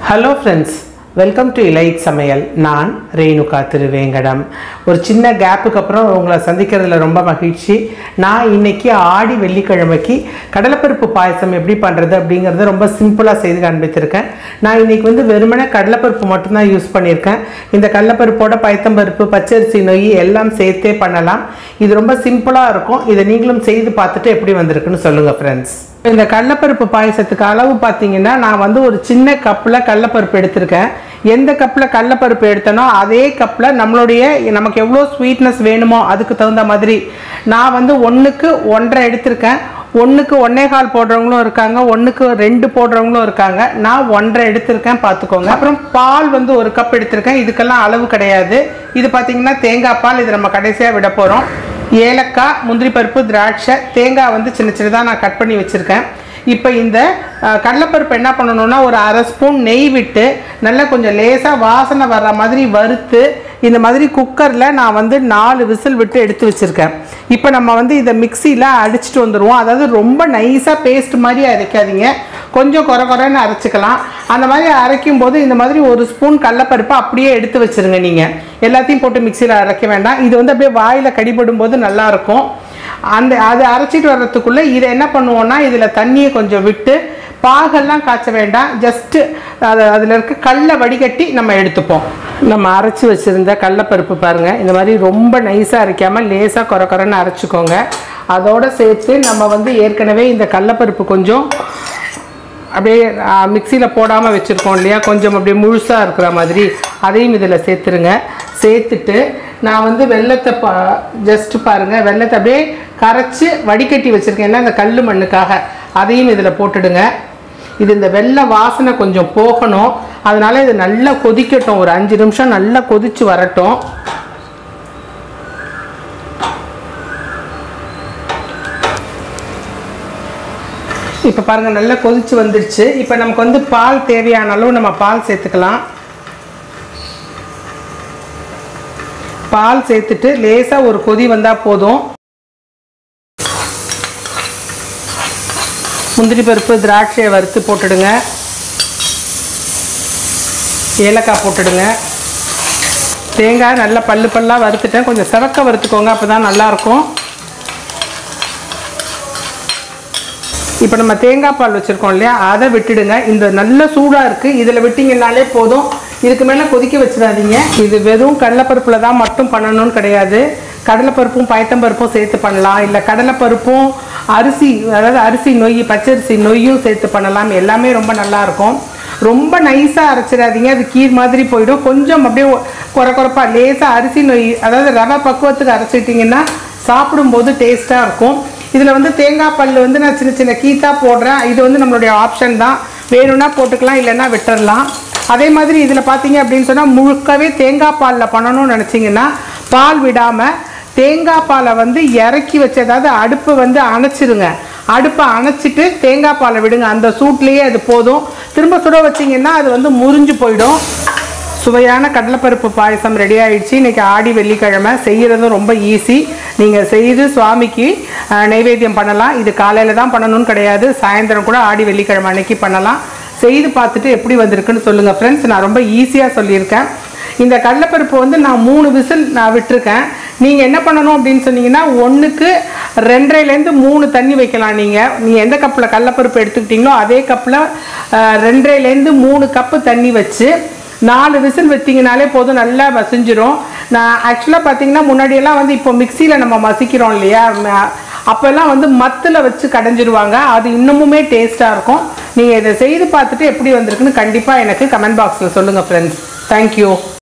hello friends welcome to light சமையல் நான் ரேணுகா திருவேங்கடம் ஒரு சின்ன கேப்புக்கு அப்புறம் உங்களை சந்திக்கிறதுல ரொம்ப மகிழ்ச்சி நான் இன்னைக்கு ஆடி வெள்ளிக்கிழமைக்கு கடலைப்பருப்பு பாயசம் எப்படி பண்ணுறது அப்படிங்கிறத ரொம்ப சிம்பிளாக செய்து காண்பித்திருக்கேன் நான் இன்னைக்கு வந்து வெறுமனே கடலைப்பருப்பு மட்டும்தான் யூஸ் பண்ணியிருக்கேன் இந்த கடலைப்பருப்போட பயத்தம்பருப்பு பச்சரிசி நொய் எல்லாம் சேர்த்தே பண்ணலாம் இது ரொம்ப சிம்பிளாக இருக்கும் இதை நீங்களும் செய்து பார்த்துட்டு எப்படி வந்திருக்குன்னு சொல்லுங்கள் ஃப்ரெண்ட்ஸ் இந்த கடலைப்பருப்பு பாயசத்துக்கு அளவு பார்த்தீங்கன்னா நான் வந்து ஒரு சின்ன கப்பில் கடலைப்பருப்பு எடுத்திருக்கேன் எந்த கப்பில் கடலைப்பருப்பு எடுத்தனோ அதே கப்பில் நம்மளுடைய நமக்கு எவ்வளோ ஸ்வீட்னஸ் வேணுமோ அதுக்கு தகுந்த மாதிரி நான் வந்து ஒன்றுக்கு ஒன்றரை எடுத்திருக்கேன் ஒன்றுக்கு ஒன்னே கால் போடுறவங்களும் இருக்காங்க ஒன்றுக்கு ரெண்டு போடுறவங்களும் இருக்காங்க நான் ஒன்றரை எடுத்திருக்கேன் பார்த்துக்கோங்க அப்புறம் பால் வந்து ஒரு கப் எடுத்திருக்கேன் இதுக்கெல்லாம் அளவு கிடையாது இது பார்த்தீங்கன்னா தேங்காய் பால் இது நம்ம கடைசியாக விட போகிறோம் ஏலக்காய் முந்திரி பருப்பு திராட்சை தேங்காய் வந்து சின்ன சின்னதாக நான் கட் பண்ணி வச்சுருக்கேன் இப்போ இந்த அஹ், கடலைப்பருப்பு என்ன பண்ணணும்னா ஒரு அரை ஸ்பூன் நெய் விட்டு நல்லா கொஞ்சம் லேசாக வாசனை வர்ற மாதிரி வறுத்து இந்த மாதிரி குக்கரில் நான் வந்து நாலு விசில் விட்டு எடுத்து வச்சுருக்கேன் இப்போ நம்ம வந்து இதை மிக்சியில் அடிச்சுட்டு வந்துடுவோம் அதாவது ரொம்ப நைஸாக பேஸ்ட் மாதிரி அரைக்காதீங்க கொஞ்சம் குறை குறைன்னு அரைச்சிக்கலாம் அந்த மாதிரி அரைக்கும் போது இந்த மாதிரி ஒரு ஸ்பூன் கடலைப்பருப்பை அப்படியே எடுத்து வச்சிருங்க நீங்கள் எல்லாத்தையும் போட்டு மிக்சியில் அரைக்க வேண்டாம் இது வந்து அப்படியே வாயில் கடிபடும் போது நல்லாயிருக்கும் அந்த அது அரைச்சிட்டு வர்றதுக்குள்ளே இதை என்ன பண்ணுவோம்னா இதில் தண்ணியை கொஞ்சம் விட்டு பாகெல்லாம் காய்ச்ச வேண்டாம் ஜஸ்ட்டு அது அதில் இருக்க கல்லை வடிகட்டி நம்ம எடுத்துப்போம் நம்ம அரைச்சி வச்சுருந்த கடலைப்பருப்பு பாருங்கள் இந்த மாதிரி ரொம்ப நைஸாக அரைக்காமல் லேசாக குறை குறைன்னு அரைச்சிக்கோங்க அதோடு சேர்த்து நம்ம வந்து ஏற்கனவே இந்த கடலைப்பருப்பு கொஞ்சம் அப்படியே மிக்சியில் போடாமல் வச்சுருக்கோம் இல்லையா கொஞ்சம் அப்படியே முழுசாக இருக்கிற மாதிரி அதையும் இதில் சேர்த்துருங்க சேர்த்துட்டு நான் வந்து வெள்ளத்தை பா ஜஸ்ட்டு பாருங்கள் வெள்ளத்தை அப்படியே கரைச்சி வடிகட்டி வச்சுருக்கேன் ஏன்னா இந்த கல் மண்ணுக்காக அதையும் இதில் போட்டுடுங்க இது இந்த வெள்ளை வாசனை கொஞ்சம் போகணும் அதனால இது நல்லா கொதிக்கட்டும் ஒரு அஞ்சு நிமிஷம் நல்லா கொதிச்சு வரட்டும் இப்போ பாருங்கள் நல்லா கொதிச்சு வந்துடுச்சு இப்போ நமக்கு வந்து பால் தேவையான அளவு நம்ம பால் சேர்த்துக்கலாம் பால் சேர்த்துட்டு லேசாக ஒரு கொதி வந்தால் போதும் முந்திரி பருப்பு திராட்சையை வறுத்து போட்டுடுங்க ஏலக்காய் போட்டுடுங்க தேங்காய் நல்லா பல்லு பல்லாக வறுத்துட்டேன் கொஞ்சம் செவக்க வறுத்துக்கோங்க அப்போ தான் நல்லாயிருக்கும் இப்போ நம்ம தேங்காய் பால் வச்சுருக்கோம் இல்லையா அதை விட்டுடுங்க இந்த நல்ல சூடாக இருக்குது இதில் விட்டிங்கனாலே போதும் இதுக்கு மேலே கொதிக்க வச்சிடாதீங்க இது வெறும் கடலைப்பருப்பில் தான் மட்டும் பண்ணணும்னு கிடையாது கடலைப்பருப்பும் பயத்தம்பருப்பும் சேர்த்து பண்ணலாம் இல்லை கடலைப்பருப்பும் அரிசி அதாவது அரிசி நொய் பச்சரிசி நொய்யும் சேர்த்து பண்ணலாம் எல்லாமே ரொம்ப நல்லாயிருக்கும் ரொம்ப நைஸாக அரைச்சிடாதீங்க அது கீர் மாதிரி போயிடும் கொஞ்சம் அப்படியே குறை குறைப்பாக லேசாக அரிசி நொய் அதாவது ரவை பக்குவத்துக்கு அரைச்சிட்டிங்கன்னா சாப்பிடும்போது டேஸ்ட்டாக இருக்கும் இதில் வந்து தேங்காய் பல் வந்து நான் சின்ன சின்ன கீத்தா போடுறேன் இது வந்து நம்மளுடைய ஆப்ஷன் தான் வேணும்னா போட்டுக்கலாம் இல்லைன்னா விட்டுறலாம் அதே மாதிரி இதில் பார்த்தீங்க அப்படின்னு சொன்னால் முழுக்கவே தேங்காய் பாலில் பண்ணணும்னு நினச்சிங்கன்னா பால் விடாமல் தேங்காய் பாலை வந்து இறக்கி வச்சு அதாவது அடுப்பு வந்து அணைச்சிருங்க அடுப்பை அணைச்சிட்டு தேங்காய் பாலை விடுங்க அந்த சூட்லேயே அது போதும் திரும்ப சுட வச்சிங்கன்னா அது வந்து முறிஞ்சு போயிடும் சுவையான கடலைப்பருப்பு பாயசம் ரெடி ஆயிடுச்சு இன்னைக்கு ஆடி வெள்ளிக்கிழமை செய்கிறதும் ரொம்ப ஈஸி நீங்கள் செய்து சுவாமிக்கு அஹ், நைவேத்தியம் பண்ணலாம் இது காலையில் தான் பண்ணணும்னு கிடையாது சாயந்தரம் கூட ஆடி வெள்ளிக்கிழமை அன்னைக்கு பண்ணலாம் செய்து பார்த்துட்டு எப்படி வந்திருக்குன்னு சொல்லுங்கள் ஃப்ரெண்ட்ஸ் நான் ரொம்ப ஈஸியாக சொல்லியிருக்கேன் இந்த கடலைப்பருப்பு வந்து நான் மூணு விசில் நான் விட்டுருக்கேன் நீங்கள் என்ன பண்ணணும் அப்படின்னு சொன்னீங்கன்னா ஒன்றுக்கு ரெண்டரைலேருந்து மூணு தண்ணி வைக்கலாம் நீங்கள் நீங்கள் எந்த கப்பில் கடலைப்பருப்பு எடுத்துக்கிட்டீங்களோ அதே கப்பில் ரெண்டரைலேருந்து மூணு கப்பு தண்ணி வச்சு நாலு விசில் வச்சிங்கனாலே போதும் நல்லா மசிஞ்சிரும் நான் ஆக்சுவலாக பார்த்தீங்கன்னா முன்னாடியெல்லாம் வந்து இப்போ மிக்சியில் நம்ம மசிக்கிறோம் இல்லையா ம- அப்போல்லாம் வந்து மத்தில் வச்சு கடைஞ்சிருவாங்க அது இன்னமுமே டேஸ்ட்டாக இருக்கும் நீங்கள் இதை செய்து பார்த்துட்டு எப்படி வந்திருக்குன்னு கண்டிப்பாக எனக்கு கமெண்ட் பாக்ஸில் சொல்லுங்கள் ஃப்ரெண்ட்ஸ் தேங்க்யூ